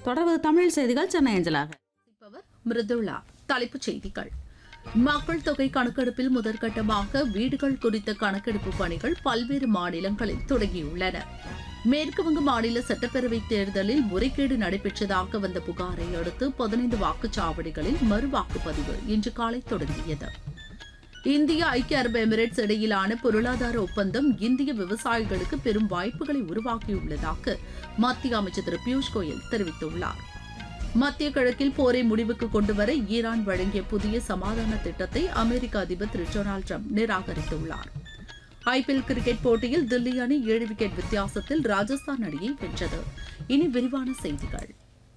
தொடர்வது தமிழ் செய்திகள் சென்னை அஞ்சலாக வாசிப்பவர் மிருதுளா தலைப்புச் செய்திகள் மக்கள் தொகை கணக்கெடுப்பில் முதற்கட்டமாக வீடுகள் குறித்த கணக்கெடுப்பு பணிகள் பல்வேறு மாநிலங்களில் தொடங்கியுள்ளன மேற்குவங்க மாநில சட்டப்பேரவை தேர்தலில் முறைகேடு நடைபெற்றதாக வந்த புகாரை அடுத்து பதினைந்து வாக்குச்சாவடிகளில் மறு வாக்குப்பதிவு இன்று காலை தொடங்கியது இந்தியா ஐக்கிய அரபு எமிரேட்ஸ் இடையிலான பொருளாதார ஒப்பந்தம் இந்திய விவசாயிகளுக்கு பெரும் வாய்ப்புகளை உருவாக்கியுள்ளதாக மத்திய அமைச்சர் திரு பியூஷ் கோயல் தெரிவித்துள்ளார் மத்திய கிழக்கில் போரை முடிவுக்கு கொண்டுவர ஈரான் வழங்கிய புதிய சமாதான திட்டத்தை அமெரிக்க அதிபர் திரு டொனால்டு ட்ரம்ப் நிராகரித்துள்ளார் ஐபிஎல் கிரிக்கெட் போட்டியில் தில்லி அணி ஏழு விக்கெட் வித்தியாசத்தில் ராஜஸ்தான் அணியை வென்றது இனி விரிவான செய்திகள்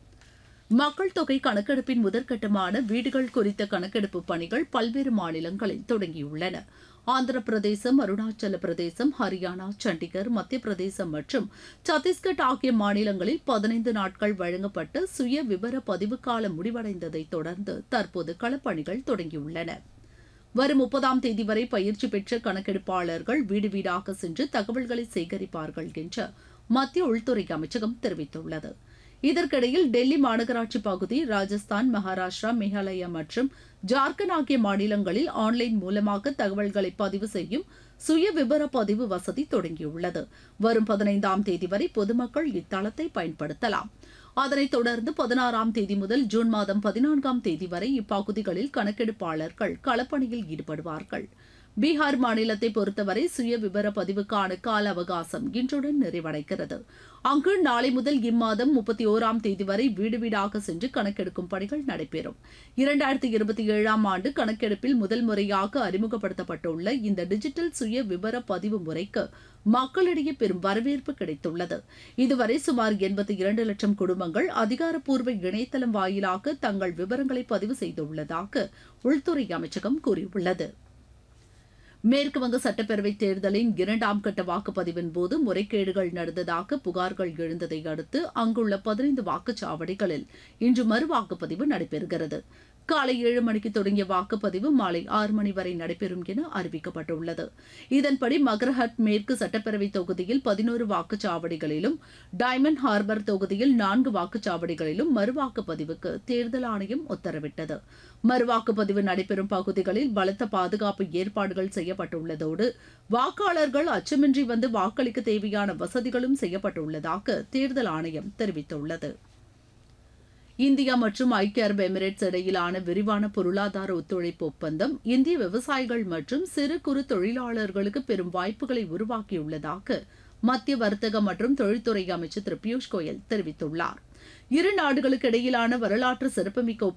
மக்கள் தொகை கணக்கெடுப்பின் முதற்கட்டமான வீடுகள் குறித்த கணக்கெடுப்பு பணிகள் பல்வேறு மாநிலங்களில் தொடங்கியுள்ளன ஆந்திர பிரதேசம் அருணாச்சல பிரதேசம் ஹரியானா சண்டிகர் மத்திய பிரதேசம் மற்றும் சத்தீஸ்கட் ஆகிய மாநிலங்களில் பதினைந்து நாட்கள் வழங்கப்பட்ட சுய விவர பதிவு காலம் முடிவடைந்ததை தொடர்ந்து தற்போது களப்பணிகள் தொடங்கியுள்ளன வரும் முப்பதாம் தேதி வரை பயிற்சி பெற்ற கணக்கெடுப்பாளர்கள் வீடு வீடாக சென்று தகவல்களை சேகரிப்பார்கள் என்று மத்திய உள்துறை அமைச்சகம் தெரிவித்துள்ளது இதற்கிடையில் டெல்லி மாநகராட்சி பகுதி ராஜஸ்தான் மகாராஷ்டிரா மேகாலயா மற்றும் ஜார்க்கண்ட் ஆகிய மாநிலங்களில் ஆன்லைன் மூலமாக தகவல்களை பதிவு செய்யும் சுய விபர பதிவு வசதி தொடங்கியுள்ளது வரும் பதினைந்தாம் தேதி வரை பொதுமக்கள் இத்தளத்தை பயன்படுத்தலாம் அதனைத் தொடர்ந்து பதினாறாம் தேதி முதல் ஜூன் மாதம் பதினான்காம் தேதி வரை இப்பகுதிகளில் கணக்கெடுப்பாளர்கள் களப்பணியில் ஈடுபடுவார்கள் பீகார் மாநிலத்தை பொறுத்தவரை சுய விபர பதிவுக்கான கால அவகாசம் இன்றுடன் நிறைவடைகிறது அங்கு நாளை முதல் இம்மாதம் முப்பத்தி ஓராம் தேதி வரை வீடு வீடாக சென்று கணக்கெடுக்கும் பணிகள் நடைபெறும் இரண்டாயிரத்தி இருபத்தி ஏழாம் ஆண்டு கணக்கெடுப்பில் முதல் முறையாக அறிமுகப்படுத்தப்பட்டுள்ள இந்த டிஜிட்டல் சுய விபர பதிவு முறைக்கு மக்களிடையே பெரும் வரவேற்பு கிடைத்துள்ளது இதுவரை சுமார் எண்பத்தி இரண்டு லட்சம் குடும்பங்கள் அதிகாரப்பூர்வ இணையதளம் வாயிலாக தங்கள் விவரங்களை பதிவு செய்துள்ளதாக உள்துறை அமைச்சகம் கூறியுள்ளது மேற்குவங்க சட்டப்பேரவை தேர்தலின் இரண்டாம் கட்ட வாக்குப்பதிவின் போது முறைகேடுகள் நடந்ததாக புகார்கள் எழுந்ததை அடுத்து அங்குள்ள பதினைந்து வாக்குச்சாவடிகளில் இன்று மறு வாக்குப்பதிவு நடைபெறுகிறது காலை ஏழு மணிக்கு தொடங்கிய வாக்குப்பதிவு மாலை ஆறு மணி வரை நடைபெறும் என அறிவிக்கப்பட்டுள்ளது இதன்படி மகரஹட் மேற்கு சட்டப்பேரவை தொகுதியில் பதினோரு வாக்குச்சாவடிகளிலும் டைமண்ட் ஹார்பர் தொகுதியில் நான்கு வாக்குச்சாவடிகளிலும் மறுவாக்குப்பதிவுக்கு தேர்தல் ஆணையம் உத்தரவிட்டது மறுவாக்குப்பதிவு நடைபெறும் பகுதிகளில் பலத்த பாதுகாப்பு ஏற்பாடுகள் செய்யப்பட்டுள்ளதோடு வாக்காளர்கள் அச்சமின்றி வந்து வாக்களிக்க தேவையான வசதிகளும் செய்யப்பட்டுள்ளதாக தேர்தல் ஆணையம் தெரிவித்துள்ளது இந்தியா மற்றும் ஐக்கிய அரபு எமிரேட்ஸ் இடையிலான விரிவான பொருளாதார ஒத்துழைப்பு ஒப்பந்தம் இந்திய விவசாயிகள் மற்றும் சிறு குறு தொழிலாளர்களுக்கு பெரும் வாய்ப்புகளை உருவாக்கியுள்ளதாக மத்திய வர்த்தக மற்றும் தொழில்துறை அமைச்சர் திரு பியூஷ் கோயல் தெரிவித்துள்ளார் இரு நாடுகளுக்கு இடையிலான வரலாற்று சிறப்புமிக்க